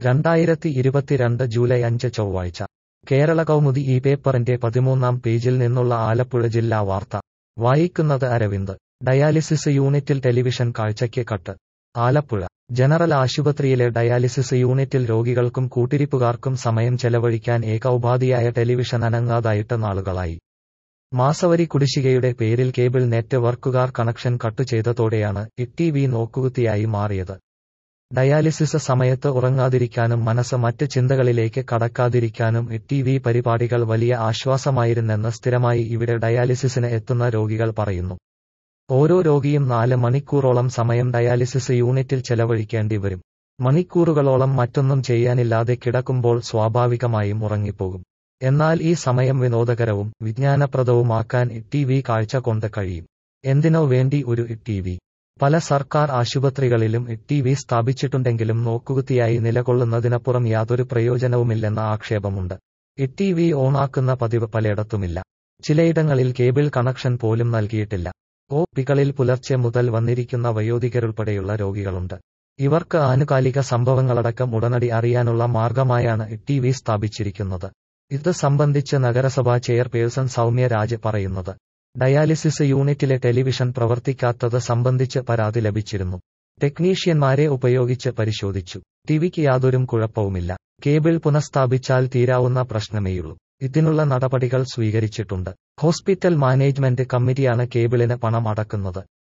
രണ്ടായിരത്തി ഇരുപത്തിരണ്ട് ജൂലൈ അഞ്ച് ചൊവ്വാഴ്ച കേരള കൗമുദി ഈ പേപ്പറിന്റെ പതിമൂന്നാം പേജിൽ നിന്നുള്ള ആലപ്പുഴ ജില്ലാ വാർത്ത വായിക്കുന്നത് അരവിന്ദ് ഡയാലിസിസ് യൂണിറ്റിൽ ടെലിവിഷൻ കാഴ്ചയ്ക്ക് കട്ട് ആലപ്പുഴ ജനറൽ ആശുപത്രിയിലെ ഡയാലിസിസ് യൂണിറ്റിൽ രോഗികൾക്കും കൂട്ടിരിപ്പുകാർക്കും സമയം ചെലവഴിക്കാൻ ഏക ഉപാധിയായ ടെലിവിഷൻ അനങ്ങാതായിട്ട് നാളുകളായി മാസവരി കുടിശ്ശികയുടെ പേരിൽ കേബിൾ നെറ്റ്വർക്കുകാർ കണക്ഷൻ കട്ടു ചെയ്തതോടെയാണ് ഇ വി നോക്കുകുത്തിയായി മാറിയത് ഡയാലിസിസ് സമയത്ത് ഉറങ്ങാതിരിക്കാനും മനസ്സ് മറ്റ് ചിന്തകളിലേക്ക് കടക്കാതിരിക്കാനും ഇ വി പരിപാടികൾ വലിയ ആശ്വാസമായിരുന്നെന്ന് സ്ഥിരമായി ഇവിടെ ഡയാലിസിസിന് എത്തുന്ന രോഗികൾ പറയുന്നു ഓരോ രോഗിയും നാല് മണിക്കൂറോളം സമയം ഡയാലിസിസ് യൂണിറ്റിൽ ചെലവഴിക്കേണ്ടി വരും മണിക്കൂറുകളോളം മറ്റൊന്നും ചെയ്യാനില്ലാതെ കിടക്കുമ്പോൾ സ്വാഭാവികമായും ഉറങ്ങിപ്പോകും എന്നാൽ ഈ സമയം വിനോദകരവും വിജ്ഞാനപ്രദവുമാക്കാൻ ടി വി കാഴ്ച കൊണ്ട് കഴിയും എന്തിനോ വേണ്ടി ഒരു ടി വി പല സർക്കാർ ആശുപത്രികളിലും ടി വി സ്ഥാപിച്ചിട്ടുണ്ടെങ്കിലും നോക്കുകുത്തിയായി നിലകൊള്ളുന്നതിനപ്പുറം യാതൊരു പ്രയോജനവുമില്ലെന്ന ആക്ഷേപമുണ്ട് ടി വി ഓണാക്കുന്ന പതിവ് പലയിടത്തുമില്ല ചിലയിടങ്ങളിൽ കേബിൾ കണക്ഷൻ പോലും നൽകിയിട്ടില്ല ഒ പികളിൽ പുലർച്ചെ മുതൽ വന്നിരിക്കുന്ന വയോധികരുൾപ്പെടെയുള്ള രോഗികളുണ്ട് ഇവർക്ക് ആനുകാലിക സംഭവങ്ങളടക്കം ഉടനടി അറിയാനുള്ള മാർഗമായാണ് ടി വി സ്ഥാപിച്ചിരിക്കുന്നത് ഇത് സംബന്ധിച്ച് നഗരസഭാ ചെയർപേഴ്സൺ സൗമ്യ രാജ് പറയുന്നത് ഡയാലിസിസ് യൂണിറ്റിലെ ടെലിവിഷൻ പ്രവർത്തിക്കാത്തത് സംബന്ധിച്ച് പരാതി ലഭിച്ചിരുന്നു ടെക്നീഷ്യന്മാരെ ഉപയോഗിച്ച് പരിശോധിച്ചു ടിവിക്ക് യാതൊരു കുഴപ്പവുമില്ല കേബിൾ പുനഃസ്ഥാപിച്ചാൽ തീരാവുന്ന പ്രശ്നമേയുള്ളൂ ഇതിനുള്ള നടപടികൾ സ്വീകരിച്ചിട്ടുണ്ട് ഹോസ്പിറ്റൽ മാനേജ്മെന്റ് കമ്മിറ്റിയാണ് കേബിളിന് പണം അടക്കുന്നത്